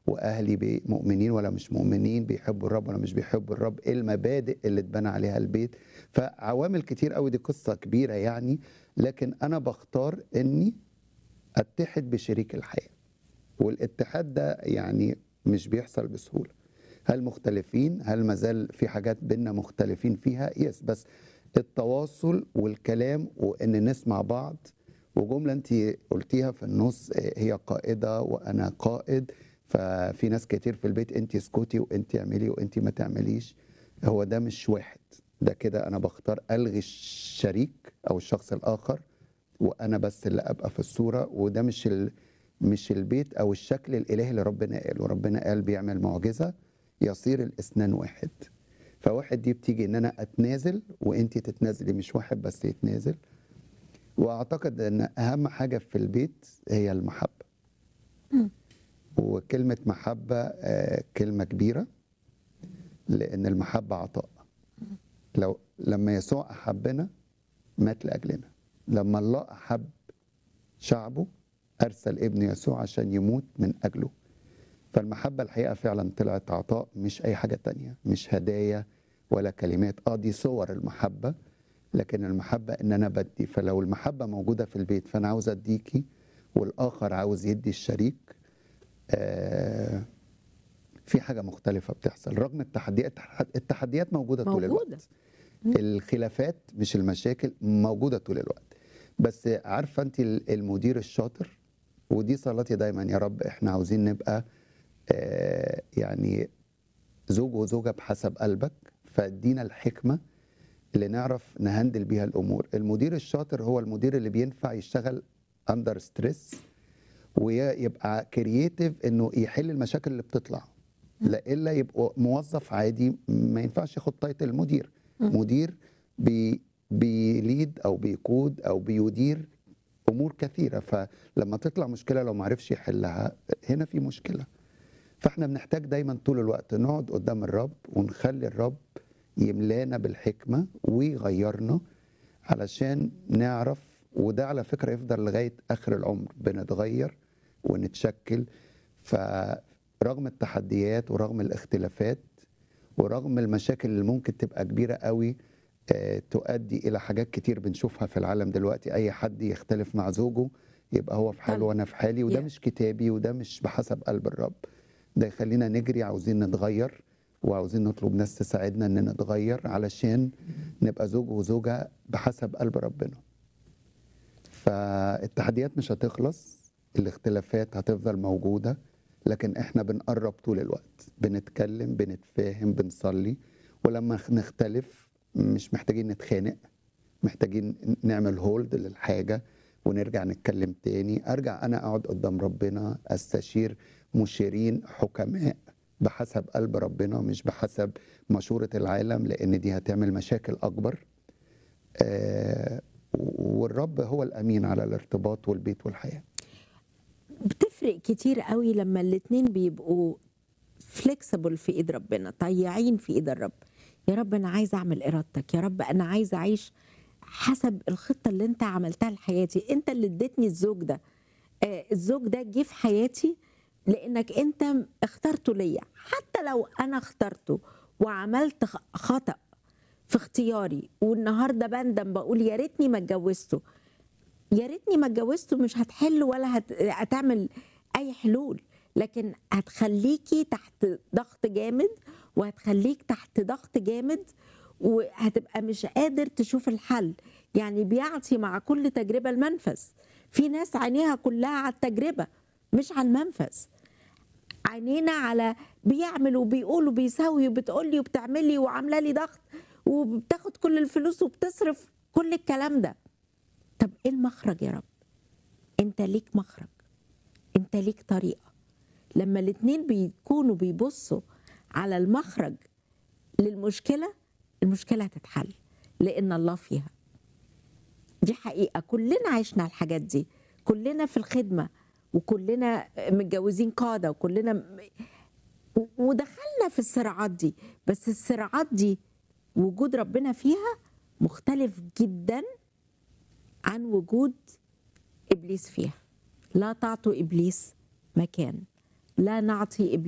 واهلي بي- مؤمنين ولا مش مؤمنين بيحبوا الرب ولا مش بيحبوا الرب ايه المبادئ اللي اتبنى عليها البيت فعوامل كتير قوي دي قصه كبيره يعني لكن انا بختار اني اتحد بشريك الحياه والاتحاد ده يعني مش بيحصل بسهوله هل مختلفين هل مازال في حاجات بينا مختلفين فيها يس بس التواصل والكلام وان نسمع بعض وجمله انت قلتيها في النص آه، هي قائده وانا قائد ففي ناس كتير في البيت انت اسكتي وانت اعملي وانت ما تعمليش هو ده مش واحد ده كده انا بختار الغي الشريك او الشخص الاخر وانا بس اللي ابقى في الصوره وده مش ال... مش البيت او الشكل الالهي اللي ربنا قاله ربنا قال بيعمل معجزه يصير الاثنان واحد فواحد دي بتيجي ان انا اتنازل وانت تتنازلي مش واحد بس يتنازل واعتقد ان اهم حاجه في البيت هي المحبه وكلمه محبه آه، كلمه كبيره لان المحبه عطاء لو لما يسوع احبنا مات لاجلنا لما الله احب شعبه ارسل ابن يسوع عشان يموت من اجله فالمحبه الحقيقه فعلا طلعت عطاء مش اي حاجه تانية مش هدايا ولا كلمات اه دي صور المحبه لكن المحبه ان انا بدي فلو المحبه موجوده في البيت فانا عاوز اديكي والاخر عاوز يدي الشريك آه في حاجه مختلفه بتحصل رغم التحديات التحديات موجوده طول موجودة. الوقت الخلافات مش المشاكل موجوده طول الوقت بس عارفه انت المدير الشاطر ودي صلاتي دايما يا رب احنا عاوزين نبقى آه يعني زوج وزوجه بحسب قلبك فادينا الحكمه اللي نعرف نهندل بيها الامور المدير الشاطر هو المدير اللي بينفع يشتغل اندر ستريس ويبقى كرييتيف انه يحل المشاكل اللي بتطلع لا الا يبقى موظف عادي ما ينفعش ياخد تايتل مدير مدير بي بيليد او بيقود او بيدير امور كثيره فلما تطلع مشكله لو ما عرفش يحلها هنا في مشكله فاحنا بنحتاج دايما طول الوقت نقعد قدام الرب ونخلي الرب يملانا بالحكمه ويغيرنا علشان نعرف وده على فكره يفضل لغايه اخر العمر بنتغير ونتشكل فرغم التحديات ورغم الاختلافات ورغم المشاكل اللي ممكن تبقى كبيره قوي آه، تؤدي الى حاجات كتير بنشوفها في العالم دلوقتي اي حد يختلف مع زوجه يبقى هو في حاله طبعا. وانا في حالي وده Yeah. مش كتابي وده مش بحسب قلب الرب ده يخلينا نجري عاوزين نتغير وعاوزين نطلب ناس تساعدنا ان نتغير علشان نبقى زوج وزوجه بحسب قلب ربنا فالتحديات مش هتخلص الاختلافات هتفضل موجوده لكن احنا بنقرب طول الوقت بنتكلم بنتفاهم بنصلي ولما نختلف مش محتاجين نتخانق محتاجين نعمل هولد للحاجه ونرجع نتكلم تاني ارجع انا اقعد قدام ربنا استشير مشيرين حكماء بحسب قلب ربنا مش بحسب مشورة العالم لأن دي هتعمل مشاكل أكبر آه والرب هو الأمين على الارتباط والبيت والحياة بتفرق كتير قوي لما الاتنين بيبقوا فليكسبل في ايد ربنا طيعين في ايد الرب يا رب انا عايزه اعمل ارادتك يا رب انا عايزه اعيش حسب الخطه اللي انت عملتها لحياتي انت اللي اديتني الزوج ده آه الزوج ده جه في حياتي لانك انت اخترته ليا حتى لو انا اخترته وعملت خ- خطا في اختياري والنهارده بندم بقول يا ريتني ما اتجوزته يا ريتني ما اتجوزته مش هتحل ولا هت... هتعمل اي حلول لكن هتخليكي تحت ضغط جامد وهتخليك تحت ضغط جامد وهتبقى مش قادر تشوف الحل يعني بيعطي مع كل تجربة المنفذ في ناس عينيها كلها على التجربة مش على المنفذ عينينا على بيعمل وبيقول وبيسوي وبتقولي وبتعملي وعامله لي ضغط وبتاخد كل الفلوس وبتصرف كل الكلام ده طب ايه المخرج يا رب انت ليك مخرج انت ليك طريقه لما الاتنين بيكونوا بيبصوا على المخرج للمشكله المشكله هتتحل لان الله فيها دي حقيقه كلنا عشنا الحاجات دي كلنا في الخدمه وكلنا متجوزين قاده وكلنا م- و- ودخلنا في الصراعات دي بس الصراعات دي وجود ربنا فيها مختلف جدا عن وجود ابليس فيها لا تعطوا ابليس مكان لا نعطي